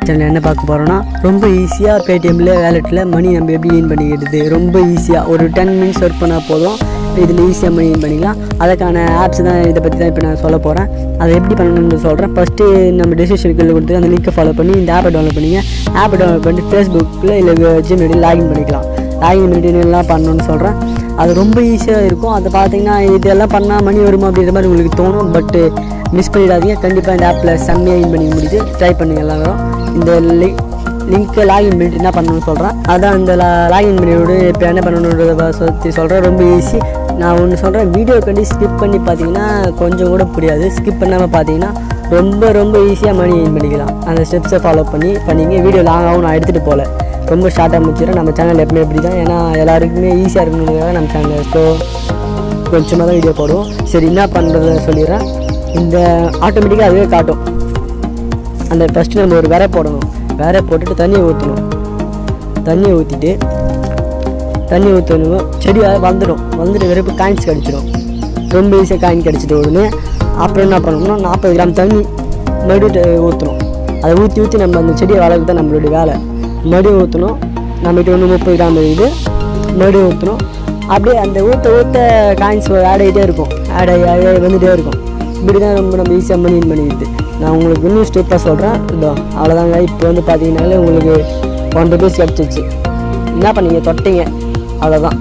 channel என்ன பார்க்க போகிறோன்னா ரொம்ப ஈஸியாக பேடிஎம்மில் வேலெட்டில் மணி நம்ம எப்படி ஏர்ன் பண்ணிக்கிறது ரொம்ப ஈஸியாக ஒரு டென் மினிட்ஸ் ஒர்க் பண்ணால் போதும் இதில் ஈஸியாக மணி ஏர்ன் பண்ணிக்கலாம் அதுக்கான ஆப்ஸ் தான் இதை பற்றி தான் இப்போ நான் சொல்ல போகிறேன் அதை எப்படி பண்ணணும்னு சொல்கிறேன் ஃபஸ்ட்டு நம்ம டிசிஷனுக்குள்ள கொடுத்து அந்த லிங்கை ஃபாலோ பண்ணி இந்த ஆப்பை டவுன்லோட் பண்ணிங்க ஆப்பை டவுன்லோட் பண்ணிட்டு ஃபேஸ்புக்கில் இல்லை ஜிமெயில் லாகின் பண்ணிக்கலாம் லாகின் பண்ணிட்டு எல்லாம் பண்ணணும்னு சொல்கிறேன் அது ரொம்ப ஈஸியாக இருக்கும் அதை பார்த்தீங்கன்னா இதெல்லாம் பண்ணால் மணி வருமா அப்படின்ற மாதிரி உங்களுக்கு தோணும் பட்டு மிஸ் பண்ணிடாதீங்க கண்டிப்பாக இந்த ஆப்பில் செம்மையாக இன் பண்ணிக்க முடியுது ட்ரை பண்ணுங்க எல்லாரும் இந்த லிங்க் லிங்க்கை லாகின் பண்ணிட்டு என்ன பண்ணணும்னு சொல்கிறேன் அதான் இந்த லாகின் பண்ணிவிடு இப்போ என்ன பண்ணணுன்றத சொல்லி சொல்கிறேன் ரொம்ப ஈஸி நான் ஒன்று சொல்கிறேன் வீடியோ கண்டி ஸ்கிப் பண்ணி பார்த்தீங்கன்னா கொஞ்சம் கூட புரியாது ஸ்கிப் பண்ணாமல் பார்த்தீங்கன்னா ரொம்ப ரொம்ப ஈஸியாக மணி ஏர்ன் பண்ணிக்கலாம் அந்த ஸ்டெப்ஸை ஃபாலோ பண்ணி பண்ணிங்க வீடியோ லாங்காகவும் நான் எடுத்துகிட்டு போகல ரொம்ப ஷார்ட்டாக முடிச்சிடறேன் நம்ம சேனல் எப்பவுமே இப்படி தான் ஏன்னா எல்லாருக்குமே ஈஸியாக இருக்கணுங்கிறதுக்காக நம்ம சேனல் ஸோ கொஞ்சமாக தான் வீடியோ போடுவோம் சரி என்ன பண்ணுறத சொல்லிடுறேன் இந்த ஆட்டோமேட்டிக்காக அதுவே காட்டும் அந்த ஃபஸ்ட்டு நம்ம ஒரு விரை போடணும் விரை போட்டுட்டு தண்ணியை ஊற்றணும் தண்ணியை ஊற்றிட்டு தண்ணி ஊற்றணும் செடி வந்துடும் வந்துட்டு வெறுப்பு காயின்ஸ் கிடச்சிடும் ரொம்ப ஈஸியாக காயின் கிடச்சிட்டு உடனே அப்புறம் என்ன பண்ணணும்னா நாற்பது கிராம் தண்ணி மறுபடியும் ஊற்றணும் அதை ஊற்றி ஊற்றி நம்ம அந்த செடியை வளர்க்க தான் நம்மளுடைய வேலை மறுபடியும் ஊற்றணும் நம்மகிட்ட ஒன்று முப்பது கிராம் இருக்குது மறுபடியும் ஊற்றணும் அப்படியே அந்த ஊற்ற ஊற்ற காயின்ஸ் ஆட் ஆகிட்டே இருக்கும் ஆட் ஆகி ஆட் ஆகி வந்துகிட்டே இருக்கும் இப்படி தான் ரொம்ப நம்ம ஈஸியாக மணி பண்ணிடுது நான் உங்களுக்கு இன்னும் ஸ்டெப்பாக சொல்கிறேன் இதோ அவ்வளோதாங்க இப்போ வந்து பார்த்தீங்கன்னாலே உங்களுக்கு ஒன் ருபீஸ் கிடச்சிச்சு என்ன பண்ணீங்க தொட்டீங்க அவ்வளோதான்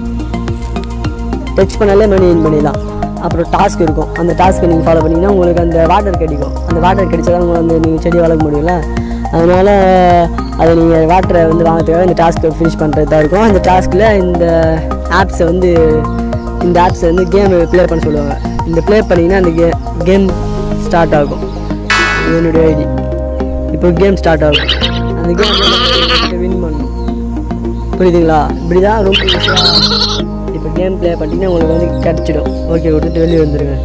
டச் பண்ணாலே மணி ஏர்ன் பண்ணிடலாம் அப்புறம் டாஸ்க் இருக்கும் அந்த டாஸ்க்கை நீங்கள் ஃபாலோ பண்ணிங்கன்னா உங்களுக்கு அந்த வாட்டர் கிடைக்கும் அந்த வாட்டர் கிடைச்சா தான் உங்களுக்கு வந்து நீங்கள் செடி வளர்க்க முடியல அதனால் அதை நீங்கள் வாட்டரை வந்து வாங்கிறதுக்காக இந்த டாஸ்க்கை ஃபினிஷ் பண்ணுறதா இருக்கும் அந்த டாஸ்கில் இந்த ஆப்ஸை வந்து இந்த ஆப்ஸை வந்து கேம் ப்ளே பண்ண சொல்லுவாங்க இந்த ப்ளே பண்ணிங்கன்னா அந்த கே கேம் ஸ்டார்ட் ஆகும் இது என்னுடைய ஐடி இப்போ கேம் ஸ்டார்ட் ஆகும் அந்த கேம் வின் பண்ணணும் புரியுதுங்களா இப்படி தான் ரொம்ப ஈஸியாக இப்போ கேம் ப்ளே பண்ணிட்டீங்கன்னா உங்களுக்கு வந்து கிடச்சிடும் ஓகே விட்டுட்டு வெளியே வந்துடுங்க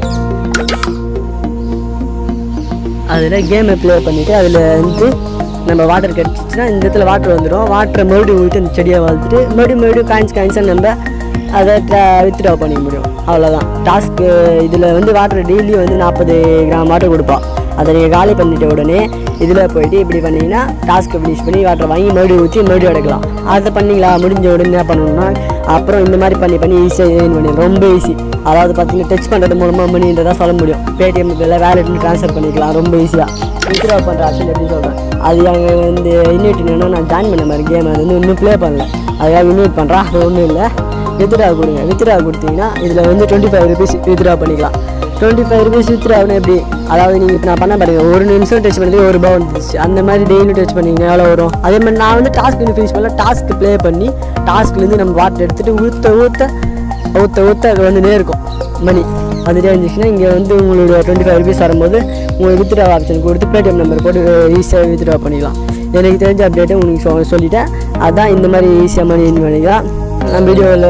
அதில் கேமை ப்ளே பண்ணிவிட்டு அதில் வந்து நம்ம வாட்டர் கிடச்சிச்சின்னா இந்த இடத்துல வாட்டர் வந்துடும் வாட்டரை மறுபடியும் ஊற்றி அந்த செடியை வளர்த்துட்டு மறுபடியும் மறுபடியும் காயின்ஸ் காயின்ஸாக நம்ம அதை வித்ட்ரா பண்ணிக்க முடியும் அவ்வளோதான் டாஸ்க்கு இதில் வந்து வாட்டர் டெய்லி வந்து நாற்பது கிராம் வாட்டர் கொடுப்பா அதை நீங்கள் காலி பண்ணிட்ட உடனே இதில் போயிட்டு இப்படி பண்ணிங்கன்னா டாஸ்க்கை ஃபினிஷ் பண்ணி வாட்டர் வாங்கி மறுபடியும் ஊற்றி மறுபடியும் எடுக்கலாம் அதை பண்ணிங்களா முடிஞ்ச உடனே என்ன பண்ணணும்னா அப்புறம் இந்த மாதிரி பண்ணி பண்ணி ஈஸியாக ஏர்ன் பண்ணிடலாம் ரொம்ப ஈஸி அதாவது பார்த்தீங்கன்னா டச் பண்ணுறது மூலமாக மணின்றதா சொல்ல முடியும் பேடிஎம் இல்லை வேலெட்னு ட்ரான்ஸ்ஃபர் பண்ணிக்கலாம் ரொம்ப ஈஸியாக வித்ட்ரா பண்ணுற ஆப்ஷன் எப்படி சொல்கிறேன் அது அங்கே வந்து இன்வைட் என்னன்னா நான் ஜாயின் பண்ண மாதிரி கேம் அது வந்து இன்னும் ப்ளே பண்ணல அதுக்காக இன்வைட் பண்ணுறேன் அது ஒன்றும் இல்லை வித்ட்ரா கொடுங்க வித்ட்ரா கொடுத்தீங்கன்னா இதில் வந்து டுவெண்ட்டி ஃபைவ் ருபீஸ் வித்ட்ரா பண்ணிக்கலாம் டுவெண்ட்டி ஃபைவ் ருபீஸ் வித்ட்ராவுன்னு எப்படி அதாவது நீங்கள் நான் பண்ண பாருங்க ஒரு நிமிஷம் டச் பண்ணி ஒரு ரூபா வந்துச்சு அந்த மாதிரி டெய்லி டச் பண்ணிங்கன்னா எவ்வளோ வரும் அதே மாதிரி நான் வந்து டாஸ்க் இன்னும் ஃபினிஷ் பண்ணல டாஸ்க் ப்ளே பண்ணி டாஸ்க்லேருந்து நம்ம வாட்டர் எடுத்துகிட்டு ஊற்ற ஊற்ற ஊற்ற ஊற்ற அது வந்துட்டே இருக்கும் மணி வந்துட்டே இருந்துச்சுன்னா இங்கே வந்து உங்களுடைய டுவெண்ட்டி ஃபைவ் ருபீஸ் வரும்போது உங்களுக்கு வித்ட்ரா ஆப்ஷன் கொடுத்து பேடிஎம் நம்பர் போட்டு ஈஸியாக வித்ட்ரா பண்ணிக்கலாம் எனக்கு தெரிஞ்ச அப்டேட்டை உங்களுக்கு சொ சொல்லிட்டேன் அதான் இந்த மாதிரி ஈஸியாக மணி ஏர்ன் பண்ணிக்கலாம் நம்ம வீடியோவில்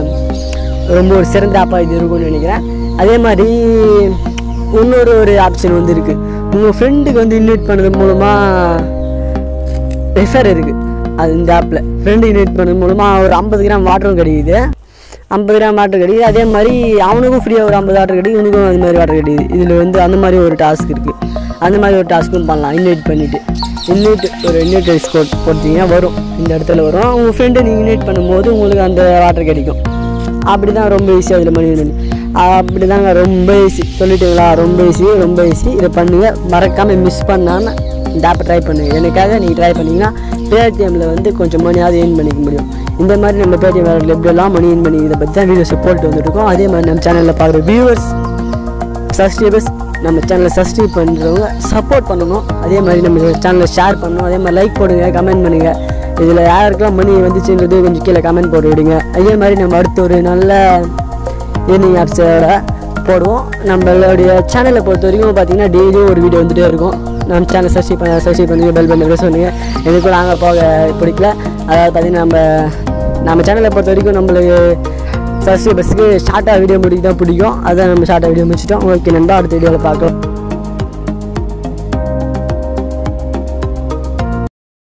ரொம்ப ஒரு சிறந்த ஆப்பாக இது இருக்கும்னு நினைக்கிறேன் அதே மாதிரி இன்னொரு ஒரு ஆப்ஷன் வந்து இருக்குது உங்கள் ஃப்ரெண்டுக்கு வந்து இன்வைட் பண்ணது மூலமாக ரெஃபர் இருக்குது அது இந்த ஆப்பில் ஃப்ரெண்டு இன்வைட் பண்ணது மூலமாக ஒரு ஐம்பது கிராம் வாட்டரும் கிடைக்குது ஐம்பது கிராம் வாட்டர் கிடைக்குது அதே மாதிரி அவனுக்கும் ஃப்ரீயாக ஒரு ஐம்பது வாட்டர் கிடைக்குது உனக்கும் அது மாதிரி வாட்டர் கிடைக்குது இதில் வந்து அந்த மாதிரி ஒரு டாஸ்க் இருக்குது அந்த மாதிரி ஒரு டாஸ்க்கும் பண்ணலாம் இன்வைட் பண்ணிவிட்டு இன்வைட் ஒரு இன்வைட் கோட் போட்டிங்கன்னா வரும் இந்த இடத்துல வரும் உங்கள் ஃப்ரெண்டு நீங்கள் இன்வைட் பண்ணும்போது உங்களுக்கு அந்த வாட்டர் கிடைக்கும் அப்படி தான் ரொம்ப ஈஸியாக அதில் மணி earn பண்ணி அப்படி தாங்க ரொம்ப ஈஸி சொல்லிட்டீங்களா ரொம்ப ஈஸி ரொம்ப ஈஸி இதை பண்ணுங்கள் மறக்காமல் மிஸ் பண்ணாமல் இந்த ஆப்பை ட்ரை பண்ணுங்கள் எனக்காக நீங்கள் ட்ரை பண்ணிங்கன்னா பேடிஎம்மில் வந்து கொஞ்சம் மணியாவது ஏர்ன் பண்ணிக்க முடியும் இந்த மாதிரி நம்ம பேடிஎம் வேலையில் எப்படியெல்லாம் மணி ஏர்ன் பண்ணி இதை பற்றி தான் வீடியோஸ் போட்டு வந்துட்டுருக்கோம் அதே மாதிரி நம்ம சேனலில் பார்க்குற வியூவர்ஸ் சப்ஸ்கிரைபர்ஸ் நம்ம சேனலை சப்ஸ்கிரைப் பண்ணுறவங்க சப்போர்ட் பண்ணணும் அதே மாதிரி நம்ம சேனலை ஷேர் பண்ணணும் அதே மாதிரி லைக் போடுங்க கமெண்ட் பண்ணுங்கள் இதில் யாருக்கெல்லாம் மணி வந்துச்சுன்றது கொஞ்சம் கீழே கமெண்ட் போட்டு விடுங்க அதே மாதிரி நம்ம அடுத்து ஒரு நல்ல ஏர்னிங் ஆப்ஸோட போடுவோம் நம்மளுடைய சேனலை பொறுத்த வரைக்கும் பார்த்தீங்கன்னா டெய்லியும் ஒரு வீடியோ வந்துகிட்டே இருக்கும் நம்ம சேனல் சப்ஸ்கிரைப் பண்ண சப்ஸ்கிரைப் பண்ணுங்க பெல் பண்ணி ப்ரெஸ் பண்ணுங்க எனக்கு நாங்கள் போக பிடிக்கல அதாவது பார்த்தீங்கன்னா நம்ம நம்ம சேனலை பொறுத்த வரைக்கும் நம்மளுக்கு சப்ஸ்கிரைபர்ஸுக்கு ஷார்ட்டாக வீடியோ முடிக்க தான் பிடிக்கும் அதான் நம்ம ஷார்ட்டாக வீடியோ முடிச்சிட்டோம் ஓகே நண்பா அடுத்த வீடியோவில் பார்க்கலாம்